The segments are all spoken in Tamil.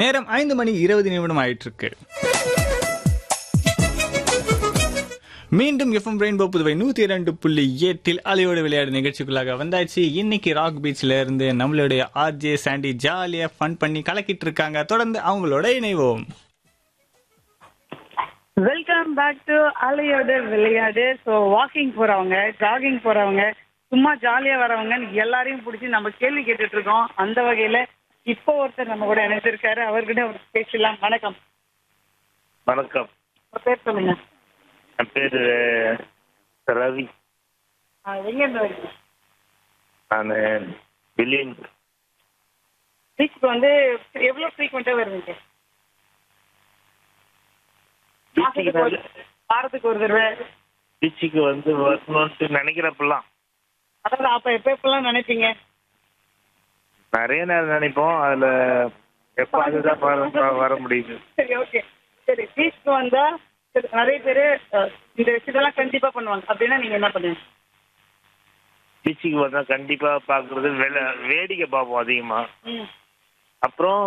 நேரம் ஐந்து மணி இருபது நிமிடம் ஆயிட்டு இருக்கு மீண்டும் எஃப்எம் ரெயின்போ புதுவை நூத்தி இரண்டு புள்ளி எட்டில் அலையோடு விளையாடு நிகழ்ச்சிக்குள்ளாக வந்தாச்சு இன்னைக்கு ராக் பீச்ல இருந்து நம்மளுடைய ஆர்ஜே சாண்டி ஜாலியா ஃபன் பண்ணி கலக்கிட்டு இருக்காங்க தொடர்ந்து அவங்களோட இணைவோம் வெல்கம் பேக் டு அலையோட விளையாடு ஸோ வாக்கிங் போறவங்க ஜாகிங் போறவங்க சும்மா ஜாலியா வரவங்க எல்லாரையும் பிடிச்சி நம்ம கேள்வி கேட்டுட்டு இருக்கோம் அந்த வகையில இப்போ ஒருத்தர் நம்ம கூட இணைஞ்சிருக்காரு அவர்கிட்ட ஒரு பேசலாம் வணக்கம் வணக்கம் உங்க பேர் சொல்லுங்க என் பேரு ரவி ஆ, எங்க இருந்து வரீங்க நான் பில்லியன் பீச்சுக்கு வந்து எவ்வளவு ஃப்ரீக்வெண்டா வருவீங்க மாசத்துக்கு ஒரு வாரத்துக்கு ஒரு தடவை பீச்சுக்கு வந்து வரணும்ட்டு நினைக்கிறப்பெல்லாம் அதாவது அப்ப எப்ப எப்பெல்லாம் நினைப்பீங்க நிறைய நேரம் நினைப்போம் அதுல எப்ப அதுதான் வர- வர முடியுது சரி ஓகே சரி பீச்சுக்கு வந்தா சரி, நிறைய பேர் இந்த விஷயத்தெல்லாம் கண்டிப்பா பண்ணுவாங்க அப்படின்னா நீங்க என்ன பண்ணுவீங்க பீச்சுக்கு வந்தா கண்டிப்பா பாக்குறது வெள வேடிக்கை பார்ப்போம் அதிகமா ம் அப்புறம்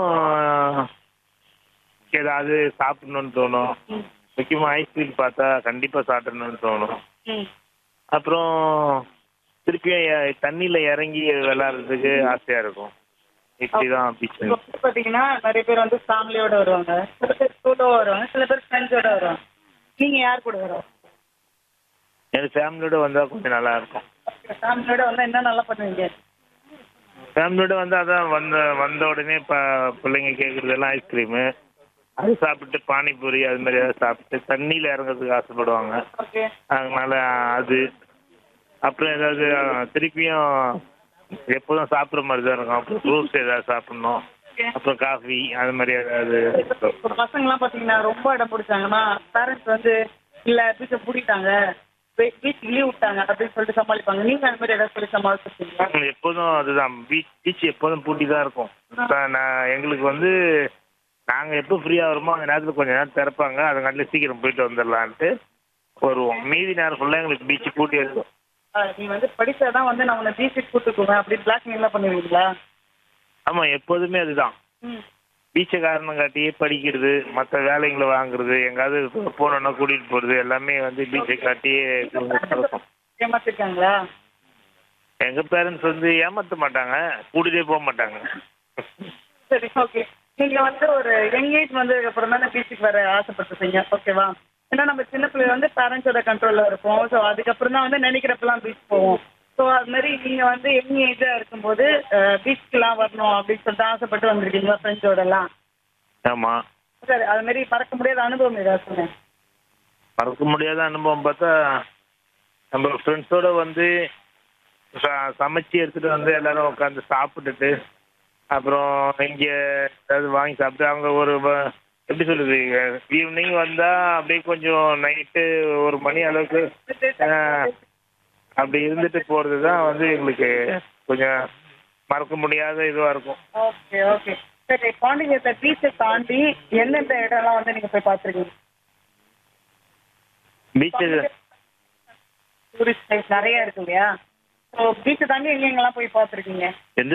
ஏதாவது சாப்பிடணும்னு தோணும் ம் முக்கியமா ஐஸ்கிரீம் பார்த்தா கண்டிப்பா சாப்பிடணும்னு தோணும் ம் அப்புறம் திருப்பியும் எ- தண்ணியில இறங்கி விளையாடுறதுக்கு ஆசையா இருக்கும் இப்படிதான் பீச் இப்போ வந்து பாத்தீங்கன்னா நிறைய பேர் வந்து ஃபேமிலியோட வருவாங்க சில பேர் சோலோவா வருவாங்க சில பேர் ஃப்ரெண்ட்ஸோட வருவாங்க நீங்க யார் கூட வரோம் எனக்கு ஃபேமிலியோட வந்தா கொஞ்சம் நல்லா இருக்கும் ஃபேமிலியோட வந்தா என்ன நல்லா பண்ணுவீங்க ஃபேமிலியோட வந்து அதான் வந்த வந்த உடனே இப்போ பிள்ளைங்க கேட்குறதெல்லாம் ஐஸ்கிரீமு அது சாப்பிட்டு பானிபூரி அது மாதிரி ஏதாவது சாப்பிட்டு தண்ணியில் இறங்குறதுக்கு ஆசைப்படுவாங்க ஓகே அதனால அது அப்புறம் ஏதாவது அஹ், திருப்பியும் எப்போதும் சாப்பிட்ற மாதிரி தான் இருக்கும் அப்புறம் ஃப்ரூட்ஸ் ஏதாவது சாப்பிடணும் அப்புறம் காஃபி அது மாதிரி ஏதாவது இப்போ பசங்கலாம் பாத்தீங்கன்னா ரொம்ப இடம் பிடிச்சாங்கன்னா பேரண்ட்ஸ் வந்து இல்ல பீச்சை பூட்டிட்டாங்க பீச் லீவ் விட்டாங்க அப்படின்னு சொல்லிட்டு சமாளிப்பாங்க நீங்க அந்த மாதிரி ஏதாவது சொல்லி சமாளிச்சிருக்கீங்களா எப்போதும் அதுதான் பீச் பீச் எப்போதும் பூட்டி தான் இருக்கும் இப்ப நான் எங்களுக்கு வந்து நாங்கள் எப்போ ஃப்ரீயாக வருமோ அந்த நேரத்தில் கொஞ்சம் நேரம் திறப்பாங்க அதுங்காட்டில் சீக்கிரம் போயிட்டு வந்துடலான்ட்டு வருவோம் மீதி நேரம் ஃபுல்லாக எங்களுக்கு பீச் பூட்டி இருக்கும் ஆஹ் நீ வந்து படிச்சாதான் வந்து நான் உன்னை பீச்சுக்கு கூட்டு போவேன் அப்படி பிளாக்மெயில் எல்லாம் பண்ணுவீங்களா ஆமாம் எப்போதுமே அதுதான் ம் பீச்சை காரணம் காட்டியே படிக்கிறது மற்ற வேலைங்களை வாங்குறது எங்காவது போனோன்னா கூட்டிகிட்டு போகிறது எல்லாமே வந்து பீச்சை காட்டியே இருக்கும் ஏமாத்திருக்காங்களா எங்கள் பேரண்ட்ஸ் வந்து ஏமாற்ற மாட்டாங்க கூட்டிகிட்டே போக மாட்டாங்க சரி ஓகே நீங்க வந்து ஒரு யங் ஏஜ் வந்ததுக்கு அப்புறம் தானே பீச்சுக்கு வர ஆசைப்பட்டுருப்பீங்க ஓகேவா ஏன்னா நம்ம சின்ன பிள்ளை வந்து பேரண்ட்ஸோட கண்ட்ரோல்ல இருப்போம் ஸோ அதுக்கப்புறம் தான் வந்து நினைக்கிறப்பெல்லாம் பீச் போவோம் ஸோ அது மாதிரி நீங்க வந்து யங் ஏஜா இருக்கும்போது பீச்சுக்கெல்லாம் வரணும் அப்படின்னு சொல்லிட்டு ஆசைப்பட்டு வந்திருக்கீங்களா ஃப்ரெண்ட்ஸோட எல்லாம் ஆமாம் சரி அது மாதிரி மறக்க முடியாத அனுபவம் ஏதாவது சொல்லுங்க மறக்க முடியாத அனுபவம் பார்த்தா நம்ம ஃப்ரெண்ட்ஸோட வந்து ச- சமைச்சு எடுத்துட்டு வந்து எல்லாரும் உட்காந்து சாப்பிட்டுட்டு அப்புறம் இங்கே ஏதாவது வாங்கி சாப்பிட்டு அவங்க ஒரு வ- எப்படி சொல்றது ஈவினிங் வந்தா அப்படியே கொஞ்சம் நைட்டு ஒரு மணி அளவுக்கு ஆஹ், அப்படி இருந்துட்டு போறது தான் வந்து எங்களுக்கு கொஞ்சம் மறக்க முடியாத இதுவா இருக்கும் ஓகே ஓகே சரி பாண்டிகேட்ட பீச்சை தாண்டி எந்தெந்த இடம்லாம் வந்து நீங்க போய் பார்த்துருக்கீங்க பீச்சு டூரிஸ்ட் பிளேஸ் நிறைய இருக்கு இல்லையா ஸோ பீச்சை தாண்டி எங்கெங்கெல்லாம் போய் பார்த்துருக்கீங்க எந்த